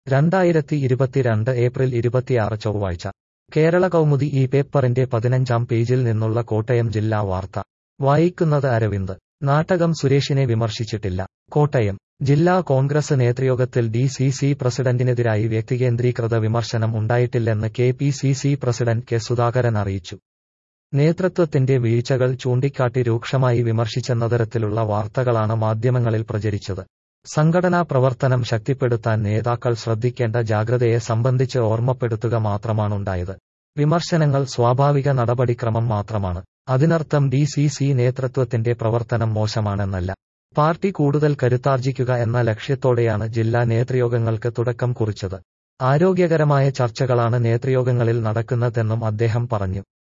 രണ്ടായിരത്തി ഇരുപത്തിരണ്ട് ഏപ്രിൽ ഇരുപത്തിയാറ് ചൊവ്വാഴ്ച കേരള കൗമുദി ഈ പേപ്പറിന്റെ പതിനഞ്ചാം പേജിൽ നിന്നുള്ള കോട്ടയം ജില്ലാ വാർത്ത വായിക്കുന്നത് അരവിന്ദ് നാട്ടകം സുരേഷിനെ വിമർശിച്ചിട്ടില്ല കോട്ടയം ജില്ലാ കോൺഗ്രസ് നേതൃയോഗത്തിൽ ഡി സി സി പ്രസിഡന്റിനെതിരായി വ്യക്തികേന്ദ്രീകൃത വിമർശനം ഉണ്ടായിട്ടില്ലെന്ന് K P C C president K Sudhakaran അറിയിച്ചു നേതൃത്വത്തിന്റെ വീഴ്ചകൾ ചൂണ്ടിക്കാട്ടി രൂക്ഷമായി വിമർശിച്ചെന്ന തരത്തിലുള്ള വാർത്തകളാണ് മാധ്യമങ്ങളിൽ പ്രചരിച്ചത് സംഘടനാ പ്രവർത്തനം ശക്തിപ്പെടുത്താൻ നേതാക്കൾ ശ്രദ്ധിക്കേണ്ട ജാഗ്രതയെ സംബന്ധിച്ച് ഓർമ്മപ്പെടുത്തുക മാത്രമാണുണ്ടായത് വിമർശനങ്ങൾ സ്വാഭാവിക നടപടിക്രമം മാത്രമാണ് അതിനർത്ഥം ഡി സി സി നേതൃത്വത്തിന്റെ പ്രവർത്തനം മോശമാണെന്നല്ല പാർട്ടി കൂടുതൽ കരുത്താർജിക്കുക എന്ന ലക്ഷ്യത്തോടെയാണ് ജില്ലാ നേതൃയോഗങ്ങൾക്ക് തുടക്കം കുറിച്ചത് ആരോഗ്യകരമായ ചർച്ചകളാണ് നേതൃയോഗങ്ങളിൽ നടക്കുന്നതെന്നും അദ്ദേഹം പറഞ്ഞു